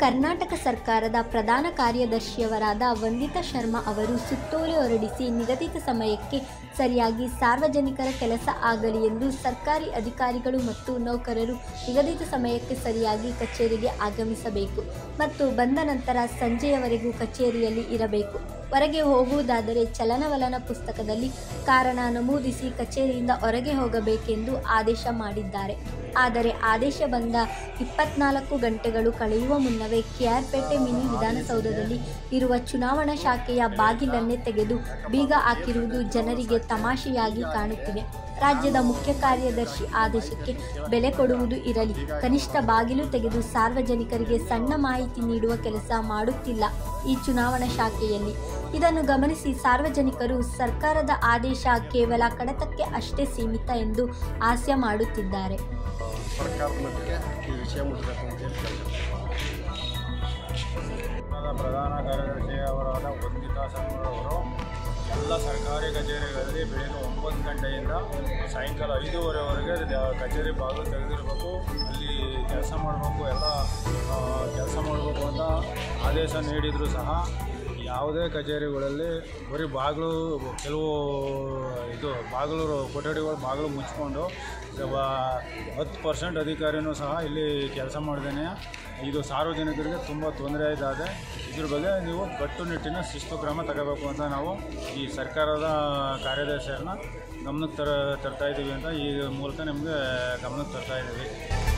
ಕರ್ನಾಟಕ ಸರ್ಕಾರದ ಪ್ರಧಾನ ಕಾರ್ಯದರ್ಶಿಯವರಾದ ವಂದಿತಾ ಶರ್ಮಾ ಅವರು ಸುತ್ತೋಲೆ ಹೊರಡಿಸಿ ನಿಗದಿತ ಸಮಯಕ್ಕೆ ಸರಿಯಾಗಿ ಸಾರ್ವಜನಿಕರ ಕೆಲಸ ಆಗಲಿ ಎಂದು ಸರ್ಕಾರಿ ಅಧಿಕಾರಿಗಳು ಮತ್ತು ನೌಕರರು ನಿಗದಿತ ಸಮಯಕ್ಕೆ ಸರಿಯಾಗಿ ಕಚೇರಿಗೆ ಆಗಮಿಸಬೇಕು ಮತ್ತು ಬಂದ ನಂತರ ಸಂಜೆಯವರೆಗೂ ಕಚೇರಿಯಲ್ಲಿ ಇರಬೇಕು ಹೊರಗೆ ಹೋಗುವುದಾದರೆ ಚಲನವಲನ ಪುಸ್ತಕದಲ್ಲಿ ಕಾರಣ ನಮೂದಿಸಿ ಕಚೇರಿಯಿಂದ ಹೊರಗೆ ಹೋಗಬೇಕೆಂದು ಆದೇಶ ಮಾಡಿದ್ದಾರೆ ಆದರೆ ಆದೇಶ ಬಂದ ಇಪ್ಪತ್ನಾಲ್ಕು ಗಂಟೆಗಳು ಕಳೆಯುವ ಮುನ್ನವೇ ಕೆಆರ್ಪೇಟೆ ಮಿನಿ ವಿಧಾನಸೌಧದಲ್ಲಿ ಇರುವ ಚುನಾವಣಾ ಶಾಖೆಯ ಬಾಗಿಲನ್ನೇ ತೆಗೆದು ಬೀಗ ಹಾಕಿರುವುದು ಜನರಿಗೆ ತಮಾಷೆಯಾಗಿ ಕಾಣುತ್ತಿದೆ ರಾಜ್ಯದ ಮುಖ್ಯ ಕಾರ್ಯದರ್ಶಿ ಆದೇಶಕ್ಕೆ ಬೆಲೆ ಕೊಡುವುದು ಇರಲಿ ಕನಿಷ್ಠ ಬಾಗಿಲು ತೆಗೆದು ಸಾರ್ವಜನಿಕರಿಗೆ ಸಣ್ಣ ಮಾಹಿತಿ ನೀಡುವ ಕೆಲಸ ಮಾಡುತ್ತಿಲ್ಲ ಈ ಚುನಾವಣಾ ಶಾಖೆಯಲ್ಲಿ ಇದನ್ನು ಗಮನಿಸಿ ಸಾರ್ವಜನಿಕರು ಸರ್ಕಾರದ ಆದೇಶ ಕೇವಲ ಕಡತಕ್ಕೆ ಅಷ್ಟೇ ಸೀಮಿತ ಎಂದು ಹಾಸ್ಯ ಮಾಡುತ್ತಿದ್ದಾರೆ ಸರ್ಕಾರದ ಮಟ್ಟಿಗೆ ಈ ವಿಷಯ ಮುಟ್ಟಬೇಕು ಅಂತೇಳಿ ಕೇಳ್ತಾರೆ ಸರ್ಕಾರದ ಪ್ರಧಾನ ಕಾರ್ಯದರ್ಶಿ ಅವರಾದ ವಂದಿತಾ ಅವರು ಎಲ್ಲ ಸರ್ಕಾರಿ ಕಚೇರಿಗಳಲ್ಲಿ ಬೆಳಗ್ಗೆ ಒಂಬತ್ತು ಗಂಟೆಯಿಂದ ಸಾಯಂಕಾಲ ಐದೂವರೆವರೆಗೆ ದ- ಕಚೇರಿ ಬಾಗಿಲು ತೆಗೆದಿರಬೇಕು ಅಲ್ಲಿ ಕೆಲಸ ಮಾಡಬೇಕು ಎಲ್ಲ ಕೆಲಸ ಮಾಡಬೇಕು ಅಂತ ಆದೇಶ ನೀಡಿದರೂ ಸಹ ಯಾವುದೇ ಕಚೇರಿಗಳಲ್ಲಿ ಬರೀ ಬಾಗಿಲು ಕೆಲವು ಇದು ಬಾಗಿಲು ಕೊಠಡಿಗಳು ಬಾಗಿಲು ಮುಚ್ಕೊಂಡು ವ- ಹತ್ತು ಪರ್ಸೆಂಟ್ ಅಧಿಕಾರಿನೂ ಸಹ ಇಲ್ಲಿ ಕೆಲಸ ಮಾಡ್ದೇನೆ ಇದು ಸಾರ್ವಜನಿಕರಿಗೆ ತುಂಬ ತೊಂದರೆ ಆಯ್ತದೆ ಇದ್ರ ಬಗ್ಗೆ ನೀವು ಕಟ್ಟುನಿಟ್ಟಿನ ಶಿಸ್ತು ಕ್ರಮ ತಗೋಬೇಕು ಅಂತ ನಾವು ಈ ಸರ್ಕಾರದ ಕಾರ್ಯದರ್ಶಿಯನ್ನ ಗಮನಕ್ಕೆ ತರ ತರ್ತಾ ಇದ್ದೀವಿ ಅಂತ ಈ ಮೂಲಕ ನಿಮಗೆ ಗಮನಕ್ಕೆ ತರ್ತಾ ಇದ್ದೀವಿ